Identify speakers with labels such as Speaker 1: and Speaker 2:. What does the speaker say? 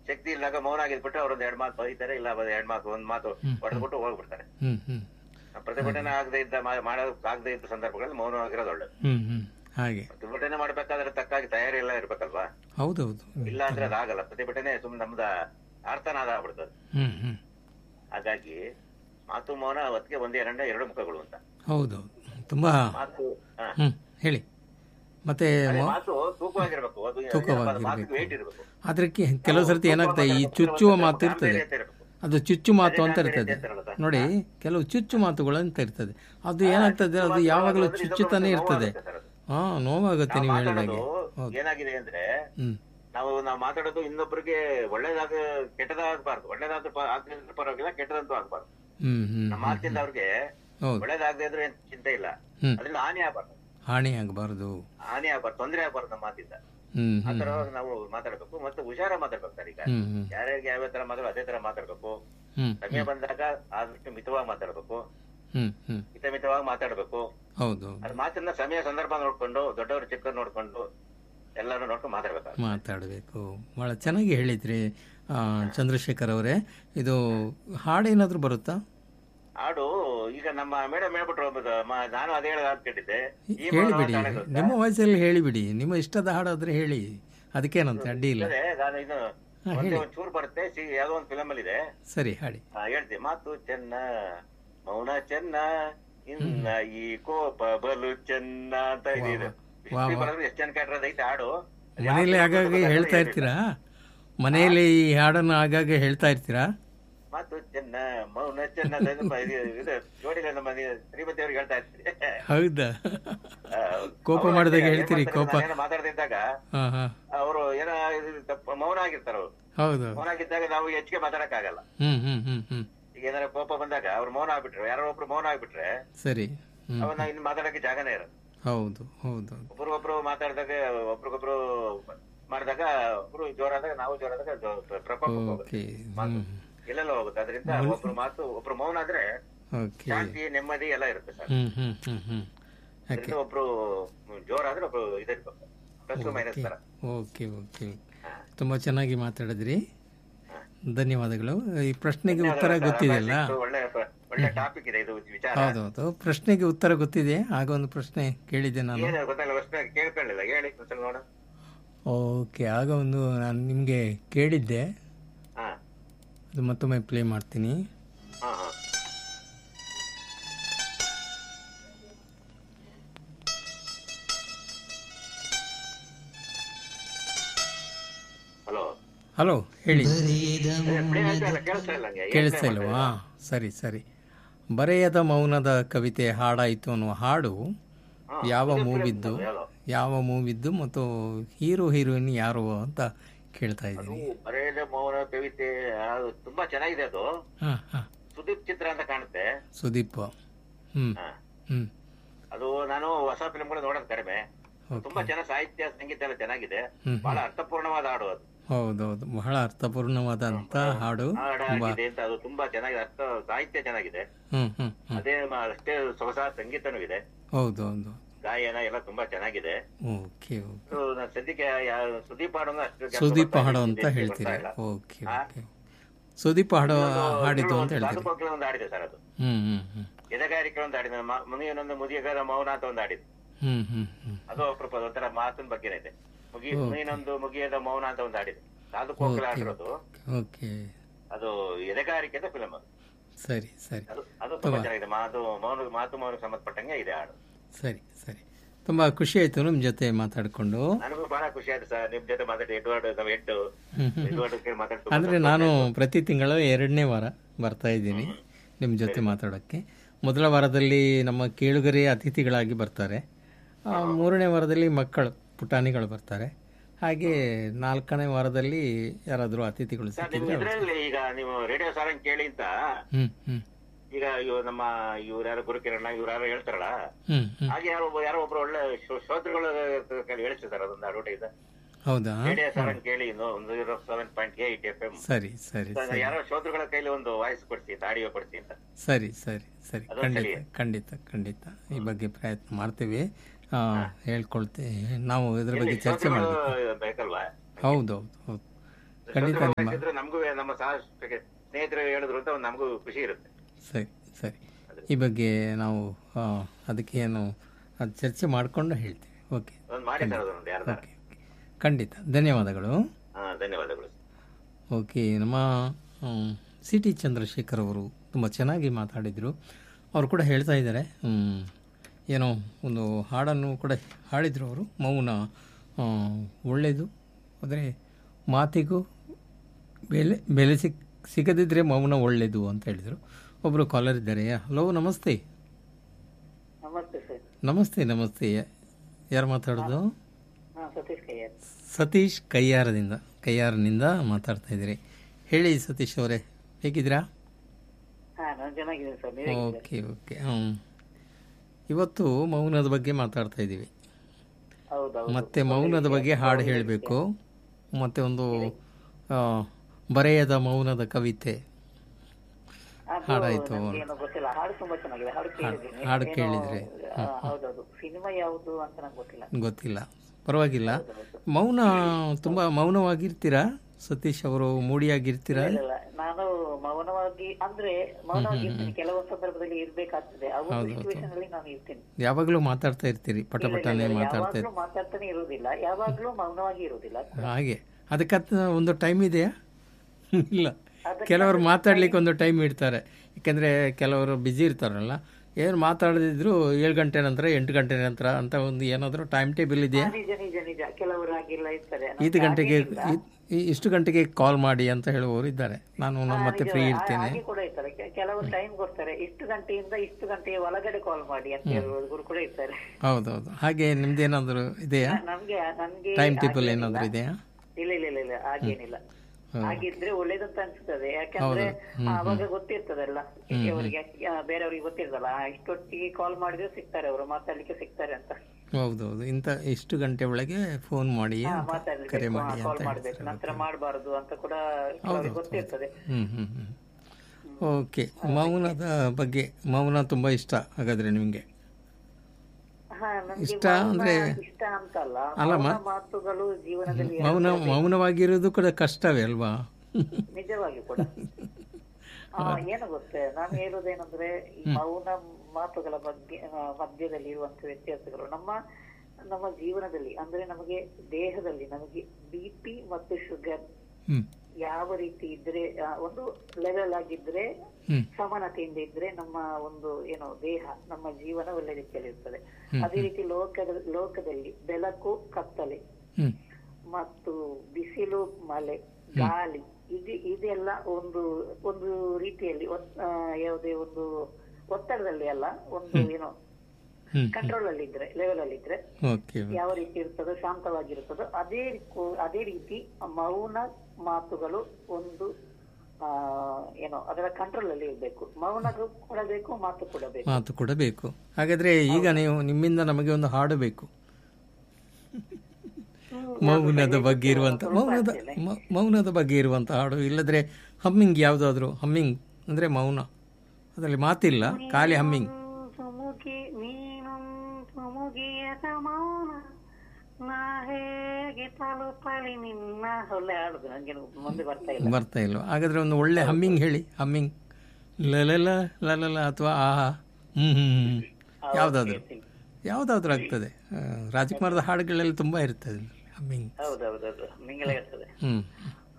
Speaker 1: ಶಕ್ತಿ ಇಲ್ಲಾಗ ಮೌನ ಆಗಿದ್ಬಿಟ್ಟು ಅವ್ರೊಂದ್ ಎರಡ್ ಮಾತು ಬೈತಾರೆ ಇಲ್ಲ ಒಂದ್ ಎರಡ್ ಮಾತು ಒಂದ್ ಮಾತು ಹೊಡೆದ್ಬಿಟ್ಟು ಹೋಗ್ಬಿಡ್ತಾರೆ
Speaker 2: ಹ್ಮ್ ಹ್ಮ್
Speaker 1: ಪ್ರತಿಭಟನೆ ಆಗದೆ ಇದ್ದ ಮಾ- ಮಾಡೋಕ್ ಆಗದೆ ಇದ್ದ ಸಂದರ್ಭಗಳಲ್ಲಿ ಮೌನ ಆಗಿರೋದು ಒಳ್ಳೇದು
Speaker 2: ಹ್ಮ್ ಹ್ಮ್ ಹಾಗೆ
Speaker 1: ಪ್ರತಿಭಟನೆ ಮಾಡ್ಬೇಕಾದ್ರೆ ತಕ್ಕಾಗಿ ತಯಾರಿ ಎಲ್ಲ ಇರ್ಬೇಕಲ್ವಾ
Speaker 2: ಹೌದೌದು
Speaker 1: ಇಲ್ಲ ಅಂದ್ರೆ ಅದಾಗಲ್ಲ ಪ್ರತಿಭಟನೆ ಸುಮ್ನೆ ನಮ್ದ ಆರ್ತನಾದ ಆಗ್ಬಿಡ್ತದೆ
Speaker 2: ಹ್ಮ್ ಹ್ಮ್
Speaker 1: ಹಾಗಾಗಿ ಮಾತು ಮೌನ ಹೊತ್ತಿಗೆ ಒಂದೇ ಎರಡ ಎರಡು ಮುಖಗಳು ಅಂತ
Speaker 2: ಹೌದೌದು ತುಂಬಾ
Speaker 1: ಮಾತು ಹಾ.
Speaker 2: ಹ್ಮ್ ಹೇಳಿ ಮತ್ತೆ
Speaker 1: ಅದೇ
Speaker 2: ಮೊ-
Speaker 1: ಮಾತು ತೂಕವಾಗಿರ್ಬೇಕು ಅದು
Speaker 2: ತೂಕವಾಗಿರ್ಬೇಕು.
Speaker 1: ಮಾತಿಗೆ ವೇಟ್ ಇರ್ಬೇಕು
Speaker 2: ಅದಕ್ಕೆ ಕೆಲವು ಸರ್ತಿ ಏನಾಗ್ತದೆ ಈ ಚುಚ್ಚುವ ಮಾತು ಇರ್ತದೆ
Speaker 1: ಗಾಂಭೀರ್ಯತೆ ಇರ್ಬೇಕು.
Speaker 2: ಅದು ಚುಚ್ಚು ಮಾತು ಅಂತ
Speaker 1: ಅದೇ
Speaker 2: ಇರ್ತದೆ
Speaker 1: ಅಂತಾರಲ್ಲ ಸರ್.
Speaker 2: ನೋಡಿ ಕೆಲವು ಚುಚ್ಚು ಮಾತುಗಳು ಅಂತ ಇರ್ತದೆ ಅದು ಏನಾಗ್ತದೆ ಅದು ಯಾವಾಗಲೂ ಚುಚ್ಚುತ್ತಾನೆ ಇರ್ತದೆ ಹಾ ನೋವಾಗುತ್ತೆ ನೀವು ಹೇಳಿದಾಗೆ ಹೌದು
Speaker 1: ಏನಾಗಿದೆ ಅಂದ್ರೆ
Speaker 2: ಹ್ಮ್
Speaker 1: ನಾವು ನಾವು ಮಾತಾಡೋದು ಇನ್ನೊಬ್ಬರಿಗೆ ಒಳ್ಳೇದಾಗ ಕೆಟ್ಟದಾಗಬಾರ್ದು ಒಳ್ಳೇದಾದ್ರೂ ಪ- ಆಗ್ದಿದ್ರೂ ಪರವಾಗಿಲ್ಲ ಕೆಟ್ಟದಂತೂ ಆಗ್ಬಾರ್ದು
Speaker 2: ಹ್ಮ್ ಹ್ಮ್
Speaker 1: ನಮ್ಮ ಮಾತಿಂದ ಅವ್ರಿಗೆ
Speaker 2: ಹೌದು
Speaker 1: ಒಳ್ಳೇದಾಗದೆ ಇದ್ರೆ ಏನ್ ಚಿಂತೆ ಇಲ್ಲ
Speaker 2: ಹ್ಮ್
Speaker 1: ಅದ್ರಿಂದ ಹಾನಿ ಆಗ್ಬಾರ್ದು
Speaker 2: ಹಾನಿ ಆಗಬಾರ್ದು
Speaker 1: ಹಾನಿ ಆಗ್ಬಾರ್ದು ತೊಂದರೆ ಆಗ್ಬಾರ್ದು ನಮ್ಮ ಮಾತಿಂದ
Speaker 2: ಹ್ಮ್
Speaker 1: ಆ
Speaker 2: ಹ್ಮ್
Speaker 1: ತರ ನಾವು ಮಾತಾಡ್ಬೇಕು ಮತ್ತೆ ಹುಷಾರ ಮಾತಾಡ್ಬೇಕು ಸರ್ ಈಗ
Speaker 2: ಹ್ಮ್ ಹ್ಮ್
Speaker 1: ಯಾರ್ಯಾರಿಗೆ ಯಾವ ತರ ಮಾತಾಡೋ ಅದೇ ತರ ಮಾತಾಡ್ಬೇಕು
Speaker 2: ಹ್ಮ್
Speaker 1: ಸಮಯ ಬಂದಾಗ ಆದಷ್ಟು ಮಿತವಾಗಿ ಮಾತಾಡ್ಬೇಕು
Speaker 2: ಹ್ಮ್ ಹ್ಮ್
Speaker 1: ಮಿತ ಮಿತವಾಗಿ ಮಾತಾಡ್ಬೇಕು
Speaker 2: ಹೌದು
Speaker 1: ಅದ್ ಮಾತಿನ ಸಮಯ ಸಂದರ್ಭ ನೋಡ್ಕೊಂಡು ದೊಡ್ಡವರು ಚಿಕ್ಕವ್ರು ನೋಡ್ಕೊಂಡು ಎಲ್ಲಾರು ನೋಡ್ಕೊಂಡು ಮಾತಾಡ್ಬೇಕು
Speaker 2: ಮಾತಾಡಬೇಕು ಭಾಳ ಚೆನ್ನಾಗಿ ಹೇಳಿದ್ರಿ ಆ, ಚಂದ್ರಶೇಖರ್ ಅವರೇ ಇದು ಹಾಡೇನಾದ್ರೂ ಬರುತ್ತಾ
Speaker 1: ಹಾಡು ಈಗ ನಮ್ಮ ಮೇಡಮ್ ಹೇಳ್ಬಿಟ್ರು ಒಬ್ಬದು, ಮ- ನಾನು ಅದೇ ಹೇಳೋದು ಕೇಳಿದ್ದೆ ಈ
Speaker 2: ಹೇಳಿಬಿಡಿ
Speaker 1: ಮಾತು ಹಾಡೋದು ಅಂತ.
Speaker 2: ನಿಮ್ಮ ವಾಯ್ಸಲ್ಲಿ ಹೇಳಿಬಿಡಿ ನಿಮ್ಮ ಇಷ್ಟದ ಹಾಡಾದ್ರೆ ಹೇಳಿ ಅದಕ್ಕೇನಂತೆ ಅಡ್ಡಿ ಇಲ್ಲ
Speaker 1: ಅದೇ ನಾನು ಇದು
Speaker 2: ಹಾ,
Speaker 1: ಒಂದೇ
Speaker 2: ಹೇಳಿ.
Speaker 1: ಒಂದ್ ಚೂರ್ ಬರುತ್ತೆ ಸಿ- ಯಾವ್ದೋ ಒಂದು ಫಿಲಮ್ ಅಲ್ಲಿ ಇದೆ
Speaker 2: ಸರಿ ಹಾಡಿ
Speaker 1: ಆ, ಹೇಳ್ತೀನಿ ಮಾತು ಚೆನ್ನ ಮೌನ ಚೆನ್ನ ಇನ್ನ ಈ ಕೋಪ ಬಲು ಚೆನ್ನ ಅಂತ ಇದೆ ಇದು.
Speaker 2: ವಾ,
Speaker 1: ವಿಷ್ಣು
Speaker 2: ವಾ.
Speaker 1: ಬರೋದು ಎಷ್ಟು ಜನ ಕೇಳಿರೋದು ಐತೆ ಹಾಡು ಅದು
Speaker 2: ಮನೆಯಲ್ಲಿ
Speaker 1: ಯಾವ್ದು
Speaker 2: ಆಗಾಗ
Speaker 1: ಗೊತ್ತಾಗಲ್ಲ,
Speaker 2: ಹೇಳ್ತಾ
Speaker 1: ಏನಿಲ್ಲ.
Speaker 2: ಇರ್ತೀರಾ ಮನೆಯಲ್ಲಿ ಈ ಹಾಡನ್ನು ಆಗಾಗ ಹೇಳ್ತಾ ಇರ್ತೀರಾ
Speaker 1: ಮಾತು ಚೆನ್ನ ಮೌನ ಚೆನ್ನ ಅಂತ ಇದು ಪ- ಇದು ಇದು ಜೋಡಿಗಳ ನಮ್ಮ ನಿ- ಶ್ರೀಮತಿ ಅವ್ರಿಗೆ ಹೇಳ್ತಾ ಇರ್ತೀನಿ
Speaker 2: ಹೌದಾ
Speaker 1: ಆ,
Speaker 2: ಕೋಪ
Speaker 1: ಅವ್ರು
Speaker 2: ಮಾಡಿದಾಗ
Speaker 1: ಏನ್
Speaker 2: ಹೇಳ್ತೀರಿ
Speaker 1: ಮಾಡ್ತಾರೆ,
Speaker 2: ಕೋಪ
Speaker 1: ನಾನೇನೋ ಮಾತಾಡ್ತಿದ್ದಾಗ
Speaker 2: ಹಾ ಹಾ
Speaker 1: ಅವರು ಏನೋ ಇದು ತಪ್ಪು ಮೌನ ಆಗಿರ್ತಾರ ಅವ್ರು
Speaker 2: ಹೌದು
Speaker 1: ಮೌನ ಆಗಿದ್ದಾಗ ನಾವು ಹೆಚ್ಚಿಗೆ ಮಾತಾಡಕ್ ಆಗಲ್ಲ
Speaker 2: ಹ್ಮ್ ಹ್ಮ್ ಹ್ಮ್ ಹ್ಮ್
Speaker 1: ಈಗ ಏನಾರ ಕೋಪ ಬಂದಾಗ ಅವ್ರು ಮೌನ ಆಗ್ಬಿಟ್ರೆ ಯಾರೋ ಒಬ್ರು ಮೌನ ಆಗ್ಬಿಟ್ರೆ
Speaker 2: ಸರಿ ಹ್ಮ್
Speaker 1: ಅವಾಗ ನಾವು ಇನ್ನು ಮಾತಾಡಕ್ಕೆ ಜಾಗನೇ ಇರಲ್ಲ
Speaker 2: ಹೌದು ಹೌದು
Speaker 1: ಒಬ್ರಿಗೊಬ್ರು ಮಾತಾಡಿದಾಗ ಒಬ್ರಿಗೊಬ್ರು ಮಾಡಿದಾಗ ಒಬ್ರು ಜೋರಾದಾಗ ನಾವು ಜೋರಾದಾಗ ಜೋ- ಪ್ರಕೋಪ ಹೋಗುತ್ತೆ
Speaker 2: ಓಕೆ
Speaker 1: ಮಾತು
Speaker 2: ಹ್ಮ್
Speaker 1: ಎಲ್ಲೆಲ್ಲ ಹೋಗುತ್ತೆ ಅದರಿಂದ ಒಬ್ರು ಮಾತು ಒಬ್ರು ಮೌನ ಆದ್ರೆ
Speaker 2: ಓಕೆ
Speaker 1: ಶಾಂತಿ ನೆಮ್ಮದಿ ಎಲ್ಲ ಇರುತ್ತೆ ಸರ್
Speaker 2: ಹ್ಮ್ ಹ್ಮ್ ಹ್ಮ್ ಹ್ಮ್ ಓಕೆ
Speaker 1: ಅದರಿಂದ ಒಬ್ರು ಜೋರಾದ್ರೆ ಒಬ್ರು ಇದಿರ್ಬೇಕು ಪ್ಲಸ್ ಮೈನಸ್ ತರ
Speaker 2: ಓಕೆ ಓಕೆ ತುಂಬ ಚೆನ್ನಾಗಿ ಮಾತಾಡಿದ್ರಿ ಧನ್ಯವಾದಗಳು ಈ ಪ್ರಶ್ನೆಗೆ ಉತ್ತರ ಗೊತ್ತಿದೆಯಲ್ಲ
Speaker 1: ಇದು ಒಳ್ಳೆ ಒಳ್ಳೆ ಟಾಪಿಕ್ ಇದೆ ಇದು ವಿಚಾರ
Speaker 2: ಹೌದೌದು ಪ್ರಶ್ನೆಗೆ ಉತ್ತರ ಗೊತ್ತಿದೆ ಆಗ ಒಂದು ಪ್ರಶ್ನೆ ಕೇಳಿದ್ದೆ ನಾನು
Speaker 1: ಏನು ಗೊತ್ತಾಗಲ್ಲ ಅಷ್ಟೇ ಕೇಳ್ಕೊಳ್ಳಿಲ್ಲ ಹೇಳಿ ಒಂದ್ಸಲ ನೋಡ
Speaker 2: ಓಕೆ ಆಗ ಒಂದು ನಾನು ನಿಮಗೆ ಕೇಳಿದ್ದೆ
Speaker 1: ಹಾ
Speaker 2: ಅದು ಮತ್ತೊಮ್ಮೆ ಪ್ಲೇ ಮಾಡ್ತೀನಿ
Speaker 1: ಹಾ ಹಾ ಹಲೋ
Speaker 2: ಹಲೋ ಹೇಳಿ
Speaker 1: ಕೇಳಿಸ್ತಾ ಇಲ್ಲ ನಂಗೆ. ಏನ್
Speaker 2: ಕೇಳಿಸ್ತಾ
Speaker 1: play
Speaker 2: ಇಲ್ವಾ ಸರಿ ಸರಿ ಬರೆಯದ ಮೌನದ ಕವಿತೆ ಹಾಡಾಯಿತು ಅನ್ನುವ ಹಾಡು
Speaker 1: ಹಾ,
Speaker 2: ಯಾವ
Speaker 1: ಇದು
Speaker 2: ಮೂವಿದ್ದು
Speaker 1: film ಯಾವ್ದು?
Speaker 2: ಯಾವ ಮೂವಿದ್ದು ಮತ್ತು ಹೀರೋ ಹೀರೋಯಿನ್ ಯಾರು ಅಂತ ಕೇಳ್ತಾ ಇದ್ದೀನಿ
Speaker 1: ಬರೆಯದ ಮೌನ ಕವಿತೆ ಅದು ತುಂಬಾ ಚೆನ್ನಾಗಿದೆ ಅದು
Speaker 2: ಹಾಂ ಹಾಂ
Speaker 1: ಸುದೀಪ್ ಚಿತ್ರ ಅಂತ ಕಾಣುತ್ತೆ
Speaker 2: ಸುದೀಪ್ ಹ್ಞೂ
Speaker 1: ಹಾ.
Speaker 2: ಹ್ಞೂ
Speaker 1: ಅದು ನಾನು ಹೊಸ ಫಿಲ್ಮ್ಗಳು ನೋಡೋದು ಕಡಿಮೆ ತುಂಬಾ ಚೆನ್ನಾಗಿ ಸಾಹಿತ್ಯ ಸಂಗೀತ ಎಲ್ಲ ಚೆನ್ನಾಗಿದೆ
Speaker 2: ಹ್ಮ್.
Speaker 1: ಬಹಳ ಅರ್ಥಪೂರ್ಣವಾದ ಹಾಡು ಅದು
Speaker 2: ಹೌದೌದು ಬಹಳ ಅರ್ಥಪೂರ್ಣವಾದಂಥ ಹಾಡು ತುಂಬ
Speaker 1: ಹಾಡಾಗಿದೆ ಅಂತ ಅದು ತುಂಬಾ ಚೆನ್ನಾಗಿದೆ ಅರ್ಥ ಸಾಹಿತ್ಯ ಚೆನ್ನಾಗಿದೆ
Speaker 2: ಹ್ಞೂ ಹ್ಞೂ ಹ್ಞೂ
Speaker 1: ಅದೇ ಮ- ಅಷ್ಟೇ ಸೊಗಸಾದ ಸಂಗೀತನೂ ಇದೆ
Speaker 2: ಹೌದು ಹೌದು
Speaker 1: ಗಾಯನ ಎಲ್ಲ ತುಂಬಾ ಚೆನ್ನಾಗಿದೆ
Speaker 2: ಓಕೆ ಓಕೆ
Speaker 1: ಇದು ನಾನು ಸದ್ಯಕ್ಕೆ ಯಾ- ಸುದೀಪ್ ಹಾಡೋನು ಅಷ್ಟು ಜ್ಞಾಪಕ
Speaker 2: ಸುದೀಪ್
Speaker 1: ಬರ್ತಾ
Speaker 2: ಹಾಡು
Speaker 1: ಇಲ್ಲ,
Speaker 2: ಅಂತ
Speaker 1: ಜಾಸ್ತಿ
Speaker 2: ಹೇಳ್ತೀರಿ
Speaker 1: ಬರ್ತಾ ಇಲ್ಲ.
Speaker 2: ಓಕೆ
Speaker 1: ಹಾ?
Speaker 2: ಓಕೆ ಸುದೀಪ್ ಹಾಡು
Speaker 1: ಇನ್ನೊಂದು-
Speaker 2: ಹಾಡಿದ್ದು ಅಂತ
Speaker 1: ಇನ್ನೊಂದು
Speaker 2: ಹೇಳ್ತೀರಿ
Speaker 1: ಸಾಧು ಕೋಕಿಲ ಒಂದು ಹಾಡಿದೆ ಸರ್ ಅದು
Speaker 2: ಹ್ಞೂ ಹ್ಞೂ ಹ್ಞೂ
Speaker 1: ಎದೆಗಾರಿಕೆ ಒಂದು ಹಾಡಿದೆ ಮ- ಮುನಿಯನೊಂದು ಮುದಿಯಗಾರ ಮೌನ ಅಂತ ಒಂದು ಹಾಡಿದೆ
Speaker 2: ಹ್ಞೂ ಹ್ಞೂ ಹ್ಞೂ
Speaker 1: ಅದು ಅಪರೂಪ ಒಂಥರ ಮಾತಿನ ಬಗ್ಗೆನೇ ಇದೆ ಮುಗಿ ಮುನಿಯನೊಂದು ಮುಗಿಯದ ಮೌನ ಅಂತ ಒಂದು ಹಾಡಿದೆ ಸಾಧು ಕೋಕಿಲ ಹಾಡಿರೋದು
Speaker 2: ಓಕೆ
Speaker 1: ಅದು ಎದೆಗಾರಿಕೆ ಅಂತ ಫಿಲಮ್ ಅದು
Speaker 2: ಸರಿ ಸರಿ
Speaker 1: ಅದು ಅದು ತುಂಬಾ ಚೆನ್ನಾಗಿದೆ ಮಾತು ಮೌನ ಮಾತು ಮೌನ ಸಂಬಂಧಪಟ್ಟಂಗೆ ಇದೆ ಹಾಡು
Speaker 2: ಸರಿ ಸರಿ ತುಂಬ ಖುಷಿ ಆಯಿತು ನಿಮ್ಮ ಜೊತೆ ಮಾತಾಡಿಕೊಂಡು
Speaker 1: ನನಗೂ ಬಹಳ ಖುಷಿ ಆಯ್ತು ಸರ್ ನಿಮ್ ಜೊತೆ ಮಾತಾಡಿ ಎಡ್ವರ್ಡ್ ನಾವು ಎಟ್ಟು ಎಡ್ವರ್ಡ್ ಕೇಳಿ ಮಾತಾಡ್ತು
Speaker 2: ಅಂದರೆ ನಾನು ಪ್ರತಿ ತಿಂಗಳು ಎರಡನೇ ವಾರ ಬರ್ತಾ ಇದ್ದೀನಿ ನಿಮ್ಮ ಜೊತೆ ಮಾತಾಡೋಕ್ಕೆ ಮೊದಲ ವಾರದಲ್ಲಿ ನಮ್ಮ ಕೇಳುಗರೆ ಅತಿಥಿಗಳಾಗಿ ಬರ್ತಾರೆ ಆ, ಮೂರನೇ ವಾರದಲ್ಲಿ ಮಕ್ಕಳು ಪುಟಾಣಿಗಳು ಬರ್ತಾರೆ ಹಾಗೆ ನಾಲ್ಕನೇ ವಾರದಲ್ಲಿ ಯಾರಾದರೂ ಅತಿಥಿಗಳು
Speaker 1: ಸರ್ ನಿಮ್
Speaker 2: ಸಿಕ್ಕಿದ್ರೆ
Speaker 1: ಇದ್ರಲ್ಲಿ ಈಗ ನೀವು ರೇಡಿಯೋ ಸಾರಂಗ್ ಕೇಳಿ ಅಂತ
Speaker 2: ಹ್ಞೂ ಹ್ಞೂ
Speaker 1: ಈಗ ಇವ್ ನಮ್ಮ ಇವ್ರು ಯಾರು ಗುರುಕಿರಣ ಇವ್ರು ಯಾರು ಹೇಳ್ತಾರಲ್ಲ
Speaker 2: ಹ್ಞೂ ಹ್ಞೂ
Speaker 1: ಹಾಗೆ ಯಾರೋ ಒಬ್ಬ- ಯಾರೋ ಒಬ್ರು ಒಳ್ಳೆ ಶೋ- ಶ್ರೋತೃಗಳು ಕೈಲಿ ಹೇಳಿಸ್ತಾರೆ ಅದೊಂದು ಅಡ್ವರ್ಟೈಸ್
Speaker 2: ಹೌದಾ
Speaker 1: ರೇಡಿಯೋ ಸಾರಂಗ್ ಕೇಳಿ ಇನ್ನು ಒಂದು seven point eight F M
Speaker 2: ಸರಿ ಸರಿ ಸರಿ
Speaker 1: ಯಾರೋ ಶ್ರೋತೃಗಳ ಕೈಲಿ ಒಂದು ವಾಯ್ಸ್ ಕೊಡ್ಸಿ ಅಂತ ಆಡಿಯೋ ಕೊಡ್ಸಿ ಅಂತ
Speaker 2: ಸರಿ ಸರಿ ಸರಿ
Speaker 1: ಅದೊಂದು
Speaker 2: ಖಂಡಿತ
Speaker 1: ಸರಿಯೇ?
Speaker 2: ಖಂಡಿತ ಖಂಡಿತ ಈ ಬಗ್ಗೆ ಪ್ರಯತ್ನ ಮಾಡ್ತೀವಿ ಆ, ಹೇಳ್ಕೊಳ್ತೇವೆ ನಾವು ಇದ್ರ ಬಗ್ಗೆ ಚರ್ಚೆ
Speaker 1: ಶ್ರೋತೃಗಳು
Speaker 2: ಮಾಡಬೇಕು
Speaker 1: ಬೇಕಲ್ವಾ
Speaker 2: ಹೌದೌದು ಹೌದು ಖಂಡಿತ ನಿಮ್ಮ
Speaker 1: ಇದ್ರೆ ನಮಗೂ ನಮ್ಮ ಸಹ ಸ್ನೇಹಿತರು ಹೇಳಿದ್ರು ಅಂತ ಒಂದು ನಮಗೂ ಖುಷಿ ಇರುತ್ತೆ
Speaker 2: ಸರಿ ಸರಿ ಈ ಬಗ್ಗೆ ನಾವು ಆ, ಅದಕ್ಕೆ ಏನು ಅದು ಚರ್ಚೆ ಮಾಡಿಕೊಂಡು ಹೇಳ್ತೀವಿ ಓಕೆ
Speaker 1: ಒಂದು ಮಾಡಿ ಸರ್ ಅದೊಂದು ಯಾರ್ದಾರ
Speaker 2: ಓಕೆ ಓಕೆ ಖಂಡಿತ ಧನ್ಯವಾದಗಳು
Speaker 1: ಹಾ ಧನ್ಯವಾದಗಳು
Speaker 2: ಓಕೆ ನಮ್ಮ ಸಿ ಟಿ ಚಂದ್ರಶೇಖರ್ ಅವರು ತುಂಬ ಚೆನ್ನಾಗಿ ಮಾತಾಡಿದರು ಅವರು ಕೂಡ ಹೇಳ್ತಾ ಇದ್ದಾರೆ ಹ್ಮ್, ಏನೋ ಒಂದು ಹಾಡನ್ನು ಕೂಡ ಹಾಡಿದರು ಅವರು ಮೌನ ಆ, ಒಳ್ಳೆಯದು ಆದರೆ ಮಾತಿಗೂ ಬೆಲೆ ಬೆಲೆ ಸಿಕ್ ಸಿಗದಿದ್ದರೆ ಮೌನ ಒಳ್ಳೆಯದು ಅಂತ ಹೇಳಿದರು ಒಬ್ಬರು ಕಾಲರ್ ಇದ್ದಾರೆ ಹಲೋ ನಮಸ್ತೆ
Speaker 3: ನಮಸ್ತೆ ಸರ್
Speaker 2: ನಮಸ್ತೆ ನಮಸ್ತೆ ಯಾರು ಮಾತಾಡೋದು
Speaker 3: ಹಾ ಸತೀಶ್ ಕೈಯರ್
Speaker 2: ಸತೀಶ್ ಕೈಯಾರದಿಂದ ಕೈಯಾರನಿಂದ ಮಾತಾಡ್ತಾ ಇದ್ದೀರಿ ಹೇಳಿ ಸತೀಶ್ ಅವರೇ ಹೇಗಿದ್ದೀರಾ
Speaker 3: ಹಾ ನಾನು ಚೆನ್ನಾಗಿದ್ದೀನಿ ಸರ್ ನೀವೇ
Speaker 2: ಓಕೆ ಓಕೆ ಹ್ಞೂ ಇವತ್ತು ಮೌನದ ಬಗ್ಗೆ ಮಾತಾಡ್ತಾ ಇದ್ದೀವಿ
Speaker 3: ಹೌದೌದು
Speaker 2: ಮತ್ತೆ ಮೌನದ ಬಗ್ಗೆ ಹಾಡು ಹೇಳಬೇಕು ಮತ್ತೆ ಒಂದು ಆ, ಬರೆಯದ ಮೌನದ ಕವಿತೆ
Speaker 3: ಅದು
Speaker 2: ಹಾಡಾಯ್ತು.
Speaker 3: ನನ್ಗೇನು ಗೊತ್ತಿಲ್ಲ ಹಾಡು ತುಂಬಾ ಚೆನ್ನಾಗಿದೆ ಹಾಡು ಕೇಳಿದ್ದೀನಿ
Speaker 2: ಹಾಡು
Speaker 3: ಏನೋ,
Speaker 2: ಕೇಳಿದ್ರಿ?
Speaker 3: ಆ, ಹೌದೌದು ಸಿನಿಮಾ ಯಾವುದು ಅಂತ ನಂಗೆ ಗೊತ್ತಿಲ್ಲ
Speaker 2: ಗೊತ್ತಿಲ್ಲ ಪರವಾಗಿಲ್ಲ ಮೌನ ತುಂಬ ಮೌನವಾಗಿರ್ತೀರಾ ಸತೀಶ್ ಅವರು ಮೂಡಿಯಾಗಿರ್ತೀರಾ
Speaker 3: ಇಲ್ಲ, ಇಲ್ಲ ನಾನು ಮೌನವಾಗಿ ಅಂದ್ರೆ ಮೌನವಾಗಿ ಇರ್ತೀನಿ ಕೆಲವೊಂದು ಸಂದರ್ಭದಲ್ಲಿ ಇರ್ಬೇಕಾಗ್ತದೆ ಆ ಒಂದು ಸಿಚುವೇಶನ್ ಅಲ್ಲಿ ನಾನು ಇರ್ತೀನಿ
Speaker 2: ಯಾವಾಗಲೂ ಮಾತಾಡ್ತಾ ಇರ್ತೀರಿ ಪಟ ಪಟನೆ ಮಾತಾಡ್ತಾ
Speaker 3: ಯಾವಾಗ್ಲೂ ಮಾತಾಡ್ತಾನೆ ಇರುವುದಿಲ್ಲ ಯಾವಾಗ್ಲೂ ಮೌನವಾಗಿ ಇರುವುದಿಲ್ಲ
Speaker 2: ಹಾಗೆ ಅದಕ್ಕಂತ ಒಂದು ಟೈಮ್ ಇದೆಯಾ ಇಲ್ಲ ಕೆಲವರು ಮಾತಾಡ್ಲಿಕ್ಕೆ ಒಂದು ಟೈಮ್ ಇಡ್ತಾರೆ ಯಾಕಂದ್ರೆ ಕೆಲವರು ಬ್ಯುಸಿ ಇರ್ತಾರಲ್ಲ ಏನು ಮಾತಾಡದಿದ್ರು ಏಳು ಗಂಟೆ ನಂತರ ಎಂಟು ಗಂಟೆ ನಂತರ ಅಂತ ಒಂದು ಏನಾದರೂ ಟೈಮ್ ಟೇಬಲ್ ಇದೆಯಾ
Speaker 3: ನಿಜ ನಿಜ ನಿಜ ಕೆಲವರು ಹಾಗೆಲ್ಲ ಇರ್ತಾರೆ
Speaker 2: ಐದು ಗಂಟೆಗೆ ಇ- ಇ- ಇಷ್ಟು ಗಂಟೆಗೆ ಕಾಲ್ ಮಾಡಿ ಅಂತ ಹೇಳುವವರು ಇದ್ದಾರೆ ನಾನು ನಮ್ಮ ಮತ್ತೆ ಫ್ರೀ ಇರ್ತೇನೆ
Speaker 3: ಹಾಗೆ ಕೂಡ ಇರ್ತಾರೆ ಕೆ- ಕೆಲವರು ಟೈಮ್ ಕೊಡ್ತಾರೆ ಇಷ್ಟು ಗಂಟೆಯಿಂದ ಇಷ್ಟು ಗಂಟೆಯ ಒಳಗಡೆ ಕಾಲ್ ಮಾಡಿ ಅಂತ ಹೇಳುವವರು ಕೂಡ ಇರ್ತಾರೆ
Speaker 2: ಹೌದೌದು ಹಾಗೆ ನಿಮ್ದೇನಾದರೂ ಇದೆಯಾ
Speaker 3: ನಮ್ಗೆ ನನ್ಗೆ
Speaker 2: ಟೈಮ್ ಟೇಬಲ್ ಏನಾದರೂ ಇದೆಯಾ
Speaker 3: ಇಲ್ಲ ಇಲ್ಲ ಇಲ್ಲ ಇಲ್ಲ ಹಾಗೇನಿಲ್ಲ ಹಾಗಿದ್ರೆ ಒಳ್ಳೇದಂತ ಅನ್ಸುತ್ತದೆ ಯಾಕಂದ್ರೆ ಅವಾಗ ಗೊತ್ತಿರ್ತದಲ್ಲ ಅವರಿಗೆ ಬೇರೆಯವ್ರಿಗೆ ಗೊತ್ತಿರ್ತಲ್ಲ ಆ, ಇಷ್ಟೊತ್ತಿಗೆ ಕಾಲ್ ಮಾಡಿದ್ರೆ ಸಿಗ್ತಾರೆ ಅವರು ಮಾತಾಡ್ಲಿಕ್ಕೆ ಸಿಗ್ತಾರೆ ಅಂತ
Speaker 2: ಹೌದೌದು ಇಂಥ ಇಷ್ಟು ಗಂಟೆ ಒಳಗೆ ಫೋನ್ ಮಾಡಿ ಅಂತ ಕರೆ
Speaker 3: ಮಾತಾಡ್ಲಿಕ್ಕೆ
Speaker 2: ಮಾಡಿ
Speaker 3: ಕಾಲ್
Speaker 2: ಅಂತ
Speaker 3: ಮಾಡ್ಬೇಕು ನಂತರ ಮಾಡಬಾರದು ಅಂತ ಕೂಡ ಅವ್ರಿಗೆ ಗೊತ್ತಿರ್ತದೆ
Speaker 2: ಹ್ಮ್ ಹ್ಮ್ ಹ್ಮ್ ಓಕೆ ಮೌನದ ಬಗ್ಗೆ ಮೌನ ತುಂಬಾ ಇಷ್ಟ ಹಾಗಾದ್ರೆ ನಿಮಗೆ
Speaker 3: ಹಾ ನಮ್ಗೆ
Speaker 2: ಇಷ್ಟ
Speaker 3: ಮೌನ
Speaker 2: ಅಂದ್ರೆ
Speaker 3: ಇಷ್ಟ ಅಂತಲ್ಲ
Speaker 2: ಅಲ್ಲ,
Speaker 3: ಮೌನ ಮಾತುಗಳು ಜೀವನದಲ್ಲಿ
Speaker 2: ಮೌನ ಮೌನವಾಗಿರೋದು ಕೂಡ ಕಷ್ಟವೇ ಅಲ್ವಾ
Speaker 3: ನಿಜವಾಗಿ ಕೂಡ ಆ, ಏನು ಗೊತ್ತೇ ನಾನು ಹೇಳುವುದೇನಂದ್ರೆ ಈ ಮೌನ ಮಾತುಗಳ ಬಗ್ಗೆ ಆ, ಮಧ್ಯದಲ್ಲಿ ಇರುವಂತ ವ್ಯತ್ಯಾಸಗಳು ನಮ್ಮ ನಮ್ಮ ಜೀವನದಲ್ಲಿ ಅಂದ್ರೆ ನಮಗೆ ದೇಹದಲ್ಲಿ ನಮಗೆ ಬಿ ಪಿ ಮತ್ತು ಶುಗರ್
Speaker 2: ಹ್ಮ್
Speaker 3: ಯಾವ ರೀತಿ ಇದ್ರೆ ಆ, ಒಂದು ಲೆವೆಲ್ ಆಗಿದ್ರೆ
Speaker 2: ಹ್ಮ್
Speaker 3: ಸಮಾನತೆಯಿಂದ ಇದ್ರೆ ನಮ್ಮ ಒಂದು ಏನು ದೇಹ ನಮ್ಮ ಜೀವನ ಒಳ್ಳೆ ರೀತಿಯಲ್ಲಿ ಇರ್ತದೆ ಅದೇ ರೀತಿ ಲೋಕದ ಲೋಕದಲ್ಲಿ ಬೆಳಕು ಕತ್ತಲೆ
Speaker 2: ಹ್ಮ್
Speaker 3: ಮತ್ತು ಬಿಸಿಲು ಮಳೆ ಗಾಳಿ ಇದು ಇದೆಲ್ಲ ಒಂದು ಒಂದು ರೀತಿಯಲ್ಲಿ ಒತ್- ಆ, ಯಾವುದೇ ಒಂದು ಒತ್ತಡದಲ್ಲಿ ಅಲ್ಲ ಒಂದು ಏನೋ
Speaker 2: ಹ್ಮ್
Speaker 3: ಕಂಟ್ರೋಲ್ ಅಲ್ಲಿ ಇದ್ರೆ ಲೆವೆಲ್ ಅಲ್ಲಿ ಇದ್ರೆ
Speaker 2: ಓಕೆ
Speaker 3: ಯಾವ ರೀತಿ ಇರ್ತದೋ ಶಾಂತವಾಗಿರ್ತದೋ ಅದೇ ರೀ- ಅದೇ ರೀತಿ ಮೌನ ಮಾತುಗಳು ಒಂದು ಆ ಏನೋ ಅದರ ಕಂಟ್ರೋಲ್ ಅಲ್ಲಿ ಇರ್ಬೇಕು ಮೌನ ಕೂಡ ಬೇಕು ಮಾತು ಕೂಡ ಬೇಕು
Speaker 2: ಮಾತು ಕೂಡ ಬೇಕು ಹಾಗಾದ್ರೆ ಈಗ ನೀವು ನಿಮ್ಮಿಂದ ನಮಗೆ ಒಂದು ಹಾಡು ಬೇಕು ಮೌನದ ಬಗ್ಗೆ ಇರುವಂತ ಮೌನದ ಮ- ಮೌನದ ಬಗ್ಗೆ ಇರುವಂತ ಹಾಡು ಇಲ್ಲದ್ರೆ ಹಮ್ಮಿಂಗ್ ಯಾವುದಾದ್ರು ಹಮ್ಮಿಂಗ್ ಅಂದ್ರೆ ಮೌನ ಅದರಲ್ಲಿ ಮಾತಿಲ್ಲ ಖಾಲಿ ಹಮ್ಮಿಂಗ್
Speaker 3: ಸುಮುಖಿ ನೀನು ಸುಮುಗಿಯ ಸಮಾನ ನಾ ಹೇಗೆ ತಲುಪಲಿ ನಿನ್ನ ಒಳ್ಳೆ ಹಾಡುದು ನಂಗೆ ಮುಂದೆ ಬರ್ತಾ ಇಲ್ಲ
Speaker 2: ಬರ್ತಾ ಇಲ್ವಾ ಹಾಗಾದ್ರೆ ಒಂದು ಒಳ್ಳೆ ಹಮ್ಮಿಂಗ್ ಹೇಳಿ ಹಮ್ಮಿಂಗ್ ಲಲಲ ಲಲಲ ಅಥವಾ ಆಹಾ ಹ್ಮ್ ಹ್ಮ್ ಹ್ಮ್ ಯಾವುದಾದ್ರು ಯಾವುದಾದ್ರೂ ಆಗ್ತದೆ ಆ, ರಾಜ್ಕುಮಾರದ ಹಾಡುಗಳಲ್ಲಿ ತುಂಬಾ ಇರ್ತದೆ ಹಮ್ಮಿಂಗ್
Speaker 3: ಹೌದೌದೌದು ನಿಂಗೆಲ್ಲ ಇರ್ತದೆ
Speaker 2: ಹ್ಮ್